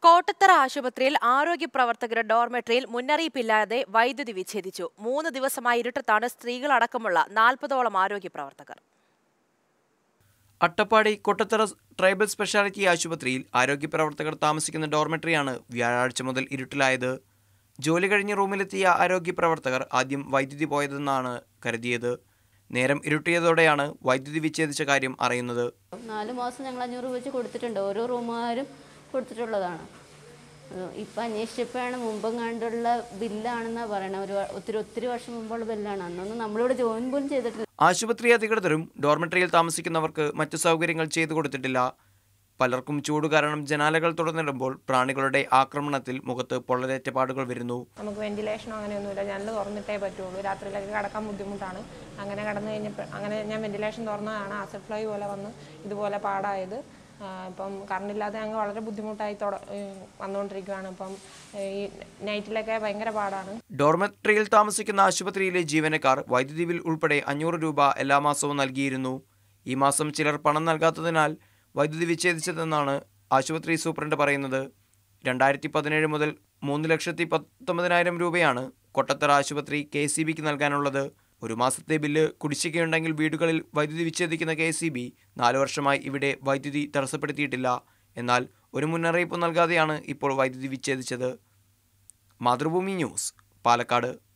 കോട്ടത്തറ ആശുപത്രിയിൽ ആരോഗ്യ പ്രവർത്തകരുടെ ഡോർമെട്രിയിൽ മുന്നറിയിപ്പില്ലാതെ വൈദ്യുതി വിച്ഛേദിച്ചു മൂന്ന് ദിവസമായി ഇരുട്ടത്താണ് സ്ത്രീകളടക്കമുള്ള നാൽപ്പതോളം ആരോഗ്യ പ്രവർത്തകർ അട്ടപ്പാടി കൊട്ടത്തറ ട്രൈബൽ സ്പെഷ്യാലിറ്റി ആശുപത്രിയിൽ ആരോഗ്യ പ്രവർത്തകർ താമസിക്കുന്ന ഡോർമെട്രിയാണ് വ്യാഴാഴ്ച മുതൽ ഇരുട്ടിലായത് ജോലി കഴിഞ്ഞ് റൂമിലെത്തിയ ആരോഗ്യ പ്രവർത്തകർ ആദ്യം വൈദ്യുതി പോയതെന്നാണ് കരുതിയത് നേരം ഇരുട്ടിയതോടെയാണ് വൈദ്യുതി വിച്ഛേദിച്ച കാര്യം അറിയുന്നത് നാല് മാസം ഞങ്ങൾ അഞ്ഞൂറ് രൂപ വെച്ച് കൊടുത്തിട്ടുണ്ട് ഓരോ റൂമുകാരും കൊടുത്തിട്ടുള്ളതാണ് അത് ഇപ്പം അന്വേഷിച്ചപ്പോഴാണ് മുമ്പും കണ്ടുള്ള ബില്ലാണെന്നാണ് പറയണത് ഒരു വ- ഒത്തിരി ഒത്തിരി വർഷം മുമ്പുള്ള ബില്ലാണ് അന്നൊന്നും നമ്മളിവിടെ ജോയിൻ പോലും ചെയ്തിട്ടില്ല ആശുപത്രി അധികൃതരും ഡോർമെട്രിയിൽ താമസിക്കുന്നവർക്ക് മറ്റു സൗകര്യങ്ങൾ ചെയ്തു കൊടുത്തിട്ടില്ല പലർക്കും ചൂട് കാരണം ജനാലകൾ തുറന്നിടുമ്പോൾ പ്രാണികളുടെ ആക്രമണത്തിൽ മുഖത്ത് പൊള്ളലേറ്റ പാടുകൾ വരുന്നു നമുക്ക് വെന്റിലേഷനോ അങ്ങനെയൊന്നുമില്ല ജനൽ തുറന്നിട്ടേ പറ്റുള്ളൂ രാത്രിയിലൊക്കെ കിടക്കാൻ ബുദ്ധിമുട്ടാണ് അങ്ങനെ കടന്നു കഴിഞ്ഞപ്പോൾ അങ്ങനെ ഞാൻ വെന്റിലേഷൻ തുറന്നതാണ് ആസിഡ് ഫ്ലൈ പോലെ വന്ന് ഇതുപോലെ പാടായത് ആ, ഇപ്പം കറണ്ടില്ലാതെ ഞങ്ങൾ വളരെ ബുദ്ധിമുട്ടായി തുട ഏഹ് വന്നുകൊണ്ടിരിക്കുകയാണ് ഇപ്പം ഈ നൈറ്റിലൊക്കെ ഭയങ്കര പാടാണ് ഡോർമെട്രിയിൽ താമസിക്കുന്ന ആശുപത്രിയിലെ ജീവനക്കാർ വൈദ്യുതി ബിൽ ഉൾപ്പെടെ അഞ്ഞൂറ് രൂപ എല്ലാ മാസവും നൽകിയിരുന്നു ഈ മാസം ചിലർ പണം നൽകാത്തതിനാൽ വൈദ്യുതി വിച്ഛേദിച്ചതെന്നാണ് ആശുപത്രി സൂപ്രണ്ട് പറയുന്നത് രണ്ടായിരത്തി പതിനേഴ് മുതൽ മൂന്ന് ലക്ഷത്തി പത്തൊമ്പതിനായിരം രൂപയാണ് കൊട്ടത്തറ ആശുപത്രി കെ സി ബിക്ക് നൽകാനുള്ളത് ഒരു മാസത്തെ ബില്ല് കുടിശ്ശികയുണ്ടെങ്കിൽ വീടുകളിൽ വൈദ്യുതി വിച്ഛേദിക്കുന്ന കെ സി ബി നാല് വർഷമായി ഇവിടെ വൈദ്യുതി തടസ്സപ്പെടുത്തിയിട്ടില്ല എന്നാൽ ഒരു മുന്നറിയിപ്പ് നൽകാതെയാണ് ഇപ്പോൾ വൈദ്യുതി വിച്ഛേദിച്ചത് മാതൃഭൂമി ന്യൂസ് പാലക്കാട്